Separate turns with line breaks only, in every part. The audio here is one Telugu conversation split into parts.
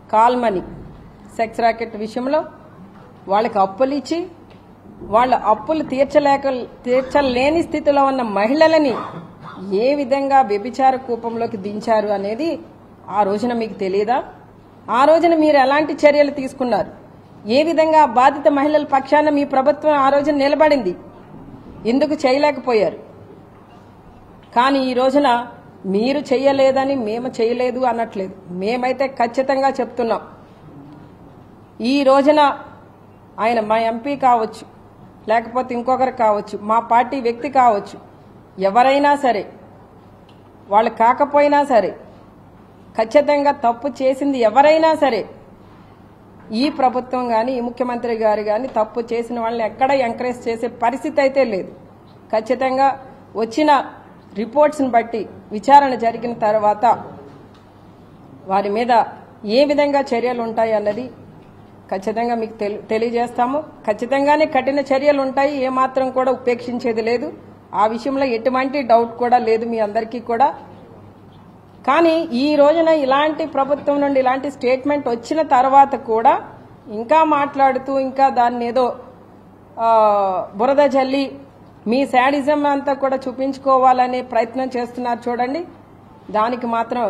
కాల్ మనీ సెక్స్ ర్యాకెట్ విషయంలో వాళ్ళకి అప్పులు ఇచ్చి వాళ్ళ అప్పులు తీర్చలేక తీర్చలేని స్థితిలో ఉన్న మహిళలని ఏ విధంగా వ్యభిచార కూపంలోకి దించారు అనేది ఆ రోజున మీకు తెలియదా ఆ రోజున మీరు ఎలాంటి చర్యలు తీసుకున్నారు ఏ విధంగా బాధిత మహిళల పక్షాన మీ ప్రభుత్వం ఆ రోజున నిలబడింది ఎందుకు చేయలేకపోయారు కానీ ఈ రోజున మీరు చేయలేదని మేము చేయలేదు అనట్లేదు మేమైతే ఖచ్చితంగా చెప్తున్నాం ఈ రోజున ఆయన మా ఎంపీ కావచ్చు లేకపోతే ఇంకొకరు కావచ్చు మా పార్టీ వ్యక్తి కావచ్చు ఎవరైనా సరే వాళ్ళు కాకపోయినా సరే ఖచ్చితంగా తప్పు చేసింది ఎవరైనా సరే ఈ ప్రభుత్వం కానీ ఈ ముఖ్యమంత్రి గారు కానీ తప్పు చేసిన వాళ్ళని ఎక్కడ ఎంకరేజ్ చేసే పరిస్థితి అయితే లేదు ఖచ్చితంగా వచ్చిన రిపోర్ట్స్ని బట్టి విచారణ జరిగిన తర్వాత వారి మీద ఏ విధంగా చర్యలు ఉంటాయి అన్నది ఖచ్చితంగా మీకు తెలి- తెలియజేస్తాము ఖచ్చితంగానే కఠిన చర్యలు ఉంటాయి ఏమాత్రం కూడా ఉపేక్షించేది లేదు ఆ విషయంలో ఎటువంటి డౌట్ కూడా లేదు మీ అందరికీ కూడా కానీ ఈ రోజున ఇలాంటి ప్రభుత్వం నుండి ఇలాంటి స్టేట్మెంట్ వచ్చిన తర్వాత కూడా ఇంకా మాట్లాడుతూ ఇంకా దాన్ని ఏదో ఆ, బురద జల్లి మీ శాడిజం అంతా కూడా చూపించుకోవాలనే ప్రయత్నం చేస్తున్నారు చూడండి దానికి మాత్రం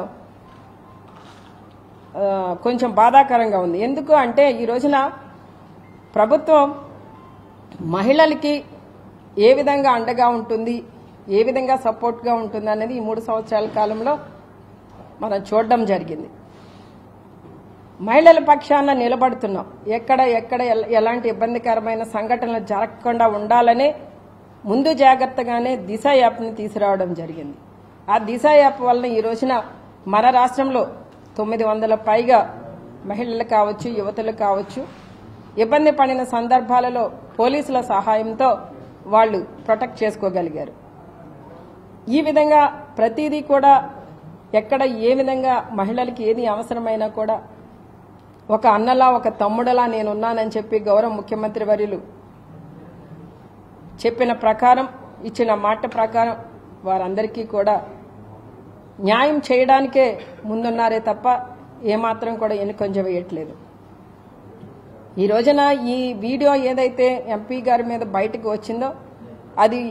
ఆ, కొంచెం బాధాకరంగా ఉంది ఎందుకు అంటే ఈ రోజున ప్రభుత్వం మహిళలకి ఏ విధంగా అండగా ఉంటుంది ఏ విధంగా సపోర్ట్గా ఉంటుంది అనేది ఈ మూడు సంవత్సరాల కాలంలో మనం చూడడం జరిగింది మహిళల పక్షాన నిలబడుతున్నాం ఎక్కడ ఎక్కడ ఎల- ఎలాంటి ఇబ్బందికరమైన సంఘటనలు జరగకుండా ఉండాలనే ముందు జాగ్రత్తగానే దిశ యాప్ని తీసుకురావడం జరిగింది ఆ దిశ యాప్ వలన ఈ రోజున మన రాష్ట్రంలో తొమ్మిది వందల పైగా మహిళలు కావచ్చు యువతులు కావచ్చు ఇబ్బంది పడిన సందర్భాలలో పోలీసుల సహాయంతో వాళ్ళు ప్రొటెక్ట్ చేసుకోగలిగారు ఈ విధంగా ప్రతిదీ కూడా ఎక్కడ ఏ విధంగా మహిళలకి ఏది అవసరమైనా కూడా ఒక అన్నలా ఒక తమ్ముడలా నేనున్నానని చెప్పి గౌరవ ముఖ్యమంత్రి వర్యులు చెప్పిన ప్రకారం ఇచ్చిన మాట ప్రకారం వారందరికీ కూడా న్యాయం చేయడానికే ముందున్నారే తప్ప ఏమాత్రం కూడా ఎన్నికొంజ వేయట్లేదు ఈ రోజున ఈ వీడియో ఏదైతే ఎంపీ గారి మీద బయటకు వచ్చిందో అది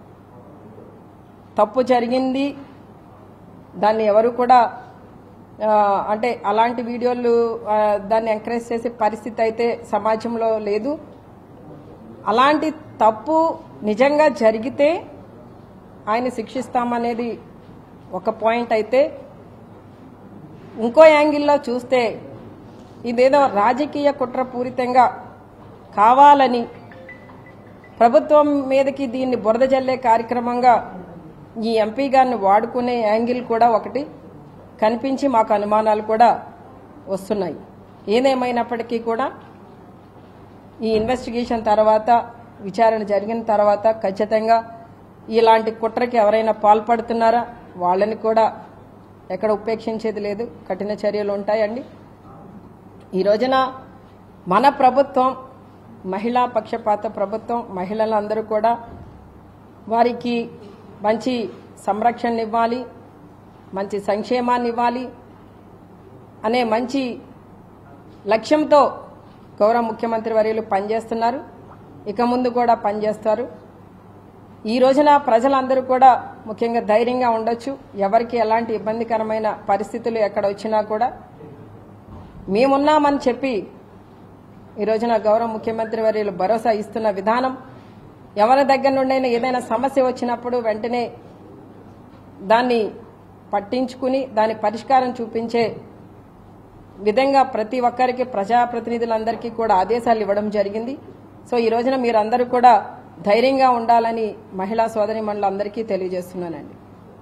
తప్పు జరిగింది దాన్ని ఎవరు కూడా ఆ, అంటే అలాంటి వీడియోలు ఆ, దాన్ని ఎంకరేజ్ చేసే పరిస్థితి అయితే సమాజంలో లేదు అలాంటి తప్పు నిజంగా జరిగితే ఆయన శిక్షిస్తామనేది ఒక పాయింట్ అయితే ఇంకో యాంగిల్లో చూస్తే ఇదేదో రాజకీయ కుట్రపూరితంగా కావాలని ప్రభుత్వం మీదకి దీన్ని బురద జల్లే కార్యక్రమంగా ఈ ఎంపీ గారిని వాడుకునే యాంగిల్ కూడా ఒకటి కనిపించి మాకు అనుమానాలు కూడా వస్తున్నాయి ఏదేమైనప్పటికీ కూడా ఈ ఇన్వెస్టిగేషన్ తర్వాత విచారణ జరిగిన తర్వాత ఖచ్చితంగా ఇలాంటి కుట్రకి ఎవరైనా పాల్పడుతున్నారా వాళ్ళని కూడా ఎక్కడ ఉపేక్షించేది లేదు కఠిన చర్యలు ఉంటాయండి ఈ రోజున మన ప్రభుత్వం మహిళా పక్షపాత ప్రభుత్వం మహిళలందరూ కూడా వారికి మంచి సంరక్షణ ఇవ్వాలి మంచి సంక్షేమాన్ని ఇవ్వాలి అనే మంచి లక్ష్యంతో గౌరవ ముఖ్యమంత్రి వర్యులు పనిచేస్తున్నారు ఇక ముందు కూడా పనిచేస్తారు ఈ రోజున ప్రజలందరూ కూడా ముఖ్యంగా ధైర్యంగా ఉండొచ్చు ఎవరికి ఎలాంటి ఇబ్బందికరమైన పరిస్థితులు ఎక్కడ వచ్చినా కూడా మేమున్నామని చెప్పి ఈ రోజున గౌరవ ముఖ్యమంత్రి వర్యులు భరోసా ఇస్తున్న విధానం ఎవరి దగ్గర నుండైనా ఏదైనా సమస్య వచ్చినప్పుడు వెంటనే దాన్ని పట్టించుకుని దాని పరిష్కారం చూపించే విధంగా ప్రతి ఒక్కరికి ప్రజాప్రతినిధులందరికీ కూడా ఆదేశాలు ఇవ్వడం జరిగింది సో ఈ రోజున మీరందరూ కూడా ధైర్యంగా ఉండాలని మహిళా సోదరి అందరికీ తెలియజేస్తున్నానండి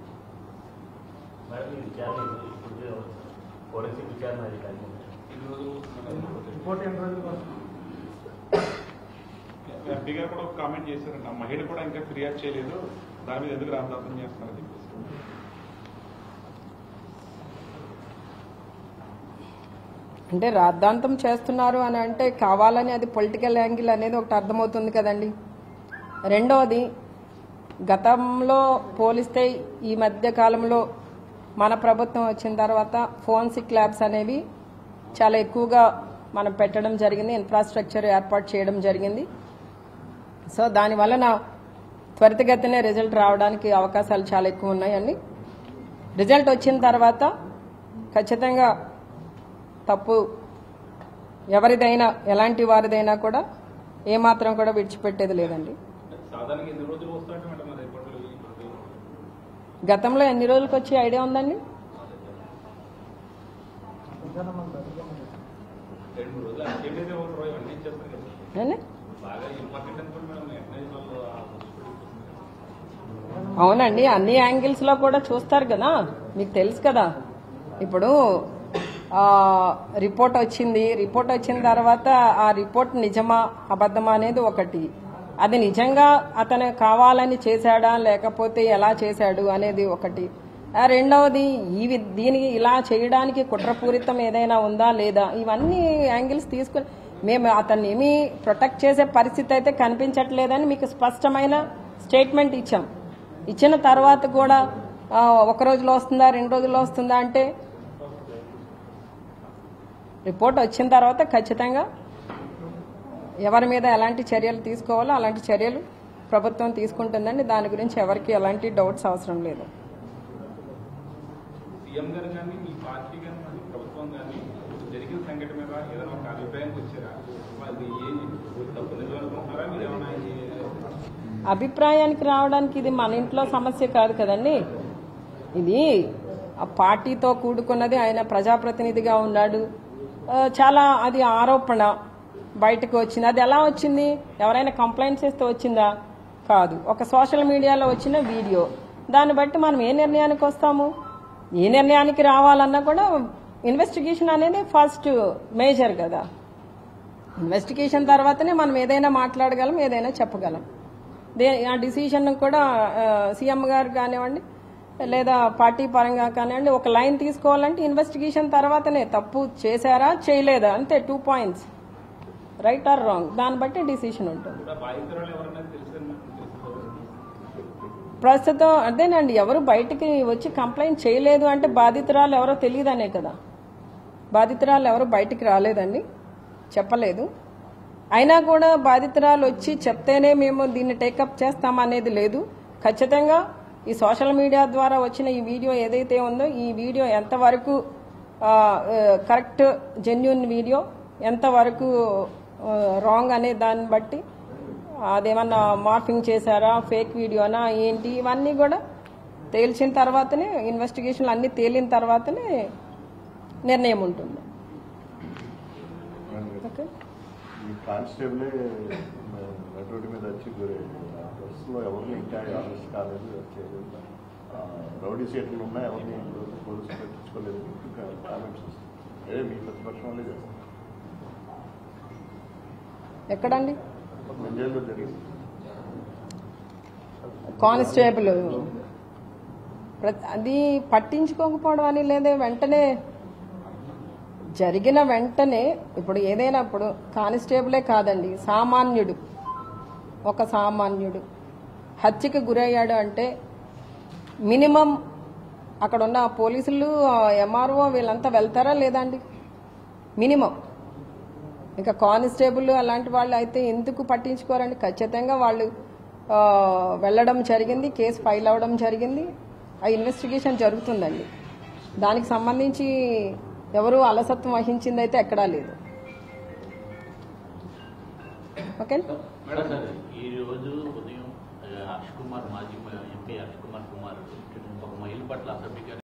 మేడం ఈ విచారణ ఇప్పుడు ఫోరెన్సిక్ విచారణ అధికారి
రిపోర్ట్ ఎన్ని రోజులు
ఎంపీ గారు కూడా ఒక కామెంట్ చేశారంట ఆ మహిళ కూడా ఇంకా ఫిర్యాదు చేయలేదు దాని మీద ఎందుకు రామదాసం చేస్తున్నారని చెప్పేసి
అంటే రాద్ధాంతం చేస్తున్నారు అని అంటే కావాలని అది పొలిటికల్ యాంగిల్ అనేది ఒకటి అర్థమవుతుంది కదండి రెండవది గతంలో పోలిస్తే ఈ మధ్య కాలంలో మన ప్రభుత్వం వచ్చిన తర్వాత ఫోన్సిక్ ల్యాబ్స్ అనేవి చాలా ఎక్కువగా మనం పెట్టడం జరిగింది ఇన్ఫ్రాస్ట్రక్చర్ ఏర్పాటు చేయడం జరిగింది సో దాని వలన త్వరితగతినే రిజల్ట్ రావడానికి అవకాశాలు చాలా ఎక్కువ ఉన్నాయండి రిజల్ట్ వచ్చిన తర్వాత ఖచ్చితంగా తప్పు ఎవరిదైనా ఎలాంటి వారిదైనా కూడా ఏమాత్రం కూడా విడిచిపెట్టేది లేదండి
సాధారణంగా ఎన్ని రోజులు వస్తాయంటే మేడం మరి రిపోర్టులు ఇప్పుడు
గతంలో ఎన్ని రోజులకు వచ్చే ఐడియా ఉందండి
రెండు మూడు రోజులు ఏదైతే ఒకటి రోజు అన్నీ ఇచ్చేస్తారు కదా
ఏమండి?
బాగా ఇంపార్టెంట్ అనుకోండి మేడం ఎక్నైజ్ వాళ్ళు ఆ
అవునండి అన్ని యాంగిల్స్ లో కూడా చూస్తారు కదా మీకు తెలుసు కదా ఇప్పుడు ఆ, రిపోర్ట్ వచ్చింది రిపోర్ట్ వచ్చిన తర్వాత ఆ రిపోర్ట్ నిజమా అబద్ధమా అనేది ఒకటి అది నిజంగా అతను కావాలని చేశాడా లేకపోతే ఎలా చేశాడు అనేది ఒకటి ఆ, రెండవది ఈ వి- దీనికి ఇలా చేయడానికి కుట్రపూరితం ఏదైనా ఉందా లేదా ఇవన్నీ యాంగిల్స్ తీసుకుని మేము అతన్ని ఏమీ ప్రొటెక్ట్ చేసే పరిస్థితి అయితే కనిపించట్లేదని మీకు స్పష్టమైన స్టేట్మెంట్ ఇచ్చాం ఇచ్చిన తర్వాత కూడా ఆ, ఒక రోజులో వస్తుందా రెండు రోజుల్లో వస్తుందా అంటే రిపోర్ట్ వచ్చిన తర్వాత ఖచ్చితంగా ఎవరి మీద ఎలాంటి చర్యలు తీసుకోవాలో అలాంటి చర్యలు ప్రభుత్వం తీసుకుంటుందండి దాని గురించి ఎవరికి ఎలాంటి డౌట్స్ అవసరం లేదు
సీఎం గారు కానీ మీ పార్టీ కానీ మరి ప్రభుత్వం కానీ జరిగిన సంఘటన మీద ఏదైనా ఒక అభిప్రాయానికి వచ్చారా అది ఏం తప్పు నిజం అనుకుంటున్నారా మీరు ఏమైనా ఈ-
అభిప్రాయానికి రావడానికి ఇది మన ఇంట్లో సమస్య కాదు కదండి ఇది ఆ పార్టీతో కూడుకున్నది ఆయన ప్రజాప్రతినిధిగా ఉన్నాడు ఆ, చాలా అది ఆరోపణ బయటకు వచ్చింది అది ఎలా వచ్చింది ఎవరైనా కంప్లైంట్ చేస్తే వచ్చిందా కాదు ఒక సోషల్ మీడియాలో వచ్చిన వీడియో దాన్ని బట్టి మనం ఏ నిర్ణయానికి వస్తాము ఏ నిర్ణయానికి రావాలన్నా కూడా ఇన్వెస్టిగేషన్ అనేది ఫస్ట్ మేజర్ కదా ఇన్వెస్టిగేషన్ తర్వాతనే మనం ఏదైనా మాట్లాడగలం ఏదైనా చెప్పగలం దే ఆ డిసిషన్ కూడా సీఎం గారు కానివ్వండి లేదా పార్టీ పరంగా కానివ్వండి ఒక లైన్ తీసుకోవాలంటే ఇన్వెస్టిగేషన్ తర్వాతనే తప్పు చేశారా చేయలేదా అంతే two points right or wrong దాన్ని బట్టి డిసిషన్ ఉంటుంది
కూడా బాధితురాలు ఎవరన్నా తెలిసింది తెలుసుకోవాలి
ప్రస్తుతం అదేనండి ఎవరు బయటికి వచ్చి కంప్లైంట్ చేయలేదు అంటే బాధితురాలు ఎవరో తెలియదనే కదా బాధితురాలు ఎవరు బయటికి రాలేదండి చెప్పలేదు అయినా కూడా బాధితురాలు వచ్చి చెప్తేనే మేము దీన్ని టేకప్ చేస్తామనేది లేదు ఖచ్చితంగా ఈ సోషల్ మీడియా ద్వారా వచ్చిన ఈ వీడియో ఏదైతే ఉందో ఈ వీడియో ఎంతవరకు ఆ, ఆ, కరెక్ట్ జెన్యున్ వీడియో ఎంతవరకు ఆ, రాంగ్ అనే దాన్ని బట్టి అదేమన్నా మార్ఫింగ్ చేశారా ఫేక్ వీడియోనా ఏంటి ఇవన్నీ కూడా తేల్చిన తర్వాతనే ఇన్వెస్టిగేషన్లు అన్ని తేలిన తర్వాతనే నిర్ణయం ఉంటుంది ఓకే
ఈ కానిస్టేబులే నటుడి మీద వచ్చి గురయ్యాడు ఆ బస్సులో ఎవరిని ఇంకా అరెస్ట్ కాలేదు చేయలేదు ఆ, రౌడీ సీట్లు ఉన్నా ఎవరిని ఇప్పుడు పోలీసులు పట్టించుకోలేదు ఇంకా కామెంట్స్ వస్తాయి అదే మీ ప్రతిపక్షం వాళ్ళే చేస్తారు
ఎక్కడండి
మంజేళ్ళు జరిగింది
కానిస్టేబుల్ ప్ర- అది పట్టించుకోకపోవడం అని లేదే వెంటనే జరిగిన వెంటనే ఇప్పుడు ఏదైనా ఇప్పుడు కానిస్టేబులే కాదండి సామాన్యుడు ఒక సామాన్యుడు హత్యకు గురయ్యాడు అంటే మినిమం అక్కడ ఉన్న పోలీసులు ఎంఆర్ఓ వీళ్ళంతా వెళ్తారా లేదా అండి మినిమం ఇంకా కానిస్టేబుల్ అలాంటి వాళ్ళు అయితే ఎందుకు పట్టించుకోరండి ఖచ్చితంగా వాళ్ళు ఆ, వెళ్ళడం జరిగింది కేసు ఫైల్ అవ్వడం జరిగింది ఆ ఇన్వెస్టిగేషన్ జరుగుతుందండి దానికి సంబంధించి ఎవరు అలసత్వం వహించింది అయితే ఎక్కడా లేదు ఓకే
మేడం ఈ రోజు ఉదయం ఆ, హర్ష్ కుమార్ మాజీ ఎంపీ హర్ష్ కుమార్ కుమార్ ఒక మహిళ పట్ల అసభ్యంగా